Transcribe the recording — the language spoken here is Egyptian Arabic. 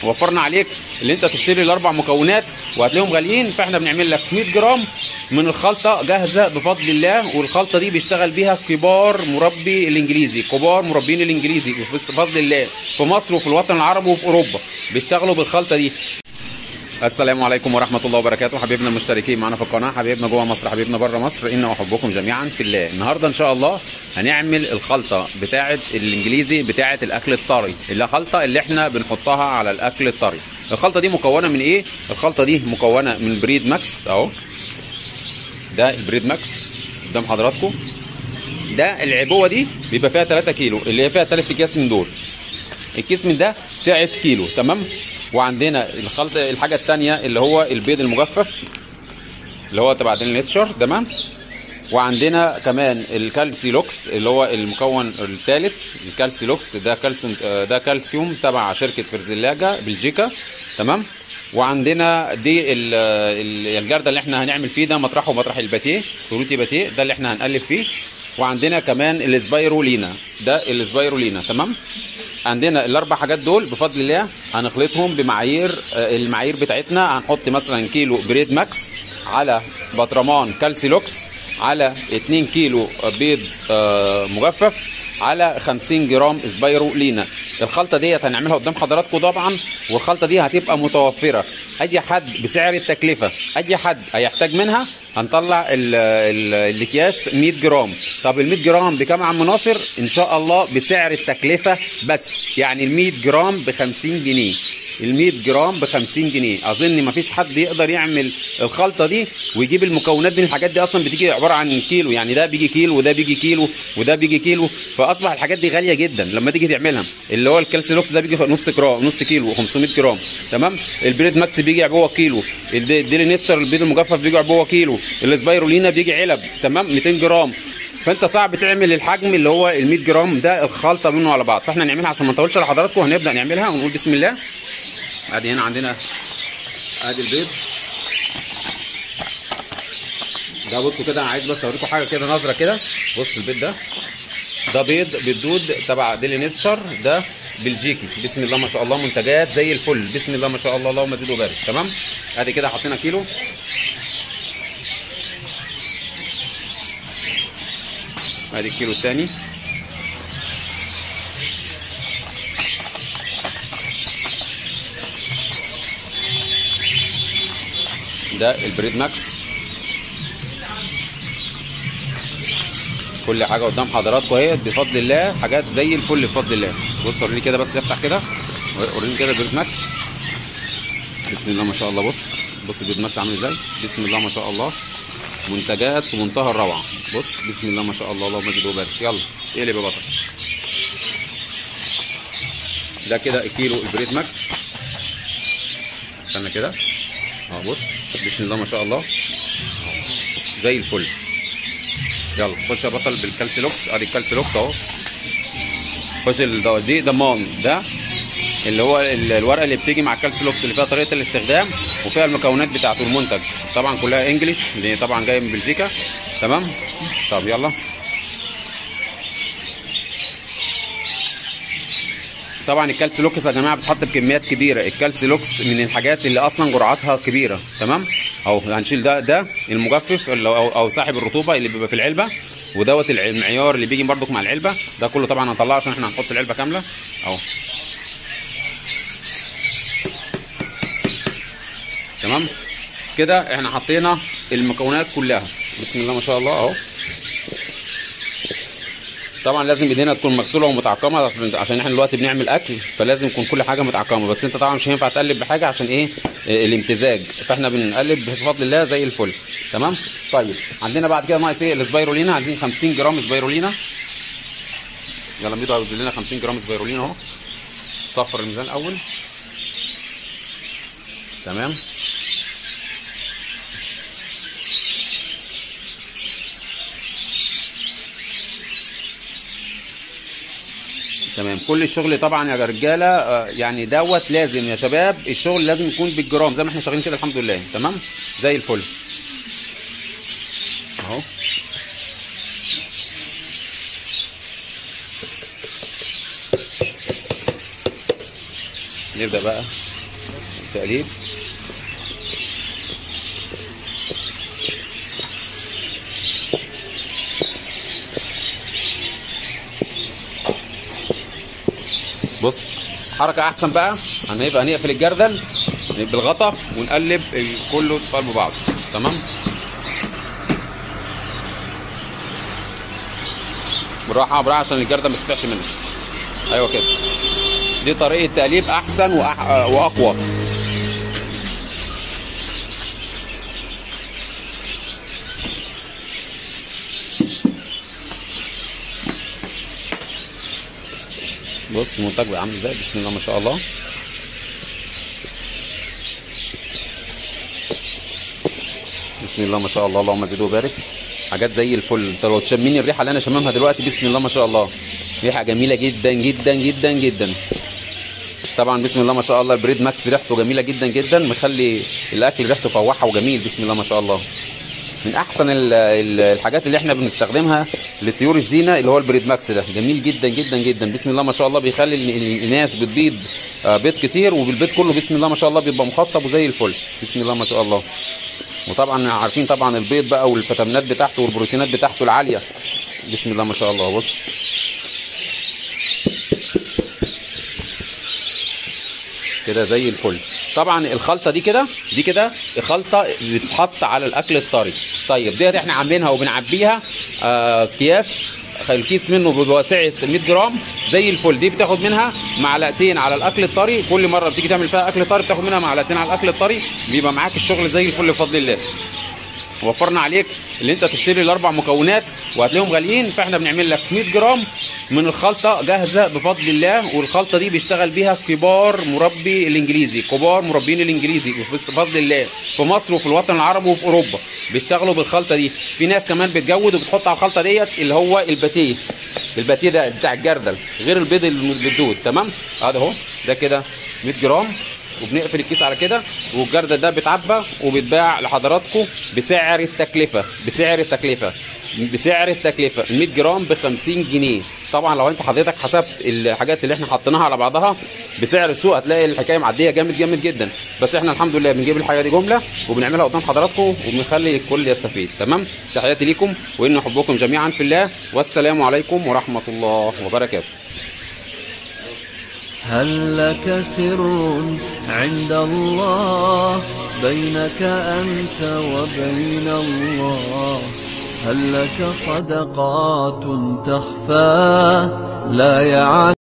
وفرنا عليك اللي انت تشتري الاربع مكونات وهتلاقيهم غاليين فاحنا بنعمل لك 100 جرام من الخلطه جاهزه بفضل الله والخلطه دي بيشتغل بيها كبار مربي الانجليزي كبار مربين الانجليزي بفضل الله في مصر وفي الوطن العربي وفي اوروبا بيشتغلوا بالخلطه دي السلام عليكم ورحمة الله وبركاته حبيبنا المشتركين معنا في القناة حبيبنا جوه مصر حبيبنا بره مصر إن أحبكم جميعا في الله النهاردة إن شاء الله هنعمل الخلطة بتاعة الإنجليزي بتاعة الأكل الطري اللي خلطة اللي إحنا بنحطها على الأكل الطري الخلطة دي مكونة من إيه؟ الخلطة دي مكونة من بريد ماكس أهو ده البريد ماكس قدام حضراتكم ده العبوة دي بيبقى فيها 3 كيلو اللي هي فيها 3 أكياس من دول الكيس من ده سعة كيلو تمام وعندنا الخلط الحاجه الثانيه اللي هو البيض المجفف اللي هو تبع نيتشر تمام وعندنا كمان الكالسيلوكس اللي هو المكون الثالث الكالسيلوكس ده كالسيوم ده كالسيوم تبع شركه فرزلاجه بلجيكا تمام وعندنا دي الجرده اللي احنا هنعمل فيه ده مطرحه مطرح الباتيه فروتي باتيه ده اللي احنا هنقلب فيه وعندنا كمان السبايرولينا ده السبايرولينا تمام عندنا الاربع حاجات دول بفضل الله هنخلطهم بمعايير المعايير بتاعتنا هنحط مثلا كيلو بريد ماكس على بطرمان كالسيلوكس على 2 كيلو بيض مجفف على 50 جرام سبايرولينا الخلطه ديت هنعملها قدام حضراتكم طبعا والخلطه دي هتبقى متوفره اي حد بسعر التكلفه اي حد هيحتاج منها هنطلع الاكياس 100 جرام طب ال 100 جرام بكام عم ناصر ان شاء الله بسعر التكلفه بس يعني ال 100 جرام ب 50 جنيه ال 100 جرام ب 50 جنيه اظن ما فيش حد يقدر يعمل الخلطه دي ويجيب المكونات دي الحاجات دي اصلا بتيجي عباره عن كيلو يعني ده بيجي كيلو وده بيجي كيلو وده بيجي كيلو فاصبح الحاجات دي غاليه جدا لما تيجي تعملها اللي هو الكالسيلوكس ده بيجي نص جرام نص كيلو 500 جرام تمام البريد ماكس بيجي عبوه كيلو الديلي نيتشر البيض المجفف بيجي عبوه كيلو السبايرولينا بيجي علب تمام 200 جرام فانت صعب تعمل الحجم اللي هو ال 100 جرام ده الخلطه منه على بعض فاحنا نعملها عشان ما نطولش على حضراتكم هنبدا نعملها ونقول بسم الله ادي هنا عندنا ادي البيض ده بصوا كده انا عايز بس اوريكم حاجه كده نظره كده بص البيض ده ده بيض بالدود تبع ديلي نيتشر ده بلجيكي بسم الله ما شاء الله منتجات زي الفل بسم الله ما شاء الله اللهم زد وبارك تمام ادي كده حطينا كيلو ادي الكيلو الثاني ده البريد ماكس كل حاجه قدام حضراتكم اهي بفضل الله حاجات زي الفل بفضل الله بص وريني كده بس افتح كده وريني كده البريد ماكس بسم الله ما شاء الله بص بص البريد ماكس عامل ازاي بسم الله ما شاء الله منتجات في منتهى الروعه بص بسم الله ما شاء الله اللهم زد وبارك يلا اقلب يا بطل ده كده الكيلو البريد ماكس استنى كده اه بص بسم الله ما شاء الله زي الفل يلا خش يا بطل بالكالسيلوكس ادي الكالسيلوكس اهو خش دي ضمان ده اللي هو الورقه اللي بتيجي مع الكالسيلوكس اللي فيها طريقه الاستخدام وفيها المكونات بتاعته المنتج طبعا كلها انجلش اللي طبعا جايه من بلجيكا تمام طب يلا طبعا الكالسيلوكس يا جماعه بتحط بكميات كبيره الكالسيلوكس من الحاجات اللي اصلا جرعاتها كبيره تمام اهو هنشيل ده ده المجفف او او صاحب الرطوبه اللي بيبقى في العلبه ودوت المعيار اللي بيجي برضك مع العلبه ده كله طبعا هنطلعه عشان احنا هنحط العلبه كامله اهو تمام كده احنا حطينا المكونات كلها بسم الله ما شاء الله اهو طبعا لازم ايدينا تكون مغسوله ومتعقمه عشان احنا دلوقتي بنعمل اكل فلازم يكون كل حاجه متعقمه بس انت طبعا مش هينفع تقلب بحاجه عشان ايه الامتزاج فاحنا بنقلب بفضل الله زي الفل تمام طيب عندنا بعد كده ناقص ايه السبايرولينا عايزين 50 جرام سبايرولينا يلا ميدو هيوزن لنا 50 جرام سبايرولينا اهو صفر الميزان الاول تمام تمام كل الشغل طبعا يا رجاله آه، يعني دوت لازم يا شباب الشغل لازم يكون بالجرام زي ما احنا شغالين كده الحمد لله تمام زي الفل اهو نبدا بقى تقليب بص حركة أحسن بقى هنبقى نقفل الجردل بالغطا ونقلب كله في قلب بعض تمام بالراحة بالراحة عشان الجردل ما تفتحش منك أيوه كده دي طريقة تقليب أحسن وأح... وأقوى بص المنتج بقى عامل ازاي بسم الله ما شاء الله بسم الله ما شاء الله اللهم زد وبارك حاجات زي الفل انت لو تشميني الريحه اللي انا شممها دلوقتي بسم الله ما شاء الله ريحه جميله جدا جدا جدا جدا طبعا بسم الله ما شاء الله البريد ماكس ريحته جميله جدا جدا مخلي الاكل ريحته فواحه وجميل بسم الله ما شاء الله من احسن ال ال الحاجات اللي احنا بنستخدمها لطيور الزينه اللي هو البريد ماكس ده جميل جدا جدا جدا بسم الله ما شاء الله بيخلي الناس بتبيض بيض كتير وبالبيض كله بسم الله ما شاء الله بيبقى مخصب وزي الفل بسم الله ما شاء الله وطبعا عارفين طبعا البيض بقى والفيتامينات بتاعته والبروتينات بتاعته العاليه بسم الله ما شاء الله بص كده زي الفل طبعا الخلطه دي كده دي كده خلطه بتتحط على الاكل الطري طيب ديت احنا عاملينها وبنعبيها آه اكياس الكيس منه بواسعه 100 جرام زي الفل دي بتاخد منها معلقتين على الاكل الطري كل مره بتيجي تعمل فيها اكل طري بتاخد منها معلقتين على الاكل الطري بيبقى معاك الشغل زي الفل بفضل الله وفرنا عليك اللي انت تشتري الاربع مكونات وهتلاقيهم غاليين فاحنا بنعمل لك 100 جرام من الخلطه جاهزه بفضل الله والخلطه دي بيشتغل بيها كبار مربي الانجليزي كبار مربين الانجليزي بفضل الله في مصر وفي الوطن العربي وفي اوروبا بيشتغلوا بالخلطه دي في ناس كمان بتجود وبتحط على الخلطه ديت اللي هو الباتيه الباتيه ده بتاع الجردل غير البيض البدود تمام هذا اهو ده كده 100 جرام وبنقفل الكيس على كده والجردل ده بيتعبى وبيتباع لحضراتكم بسعر التكلفه بسعر التكلفه بسعر التكلفه 100 جرام ب 50 جنيه طبعا لو انت حضرتك حسبت الحاجات اللي احنا حطيناها على بعضها بسعر السوق هتلاقي الحكايه معديه جامد جامد جدا بس احنا الحمد لله بنجيب الحاجه دي جمله وبنعملها قدام حضراتكم وبنخلي الكل يستفيد تمام تحياتي ليكم وان احبكم جميعا في الله والسلام عليكم ورحمه الله وبركاته هل لك سر عند الله بينك أنت وبين الله هل لك صدقات تخفى لا يعلم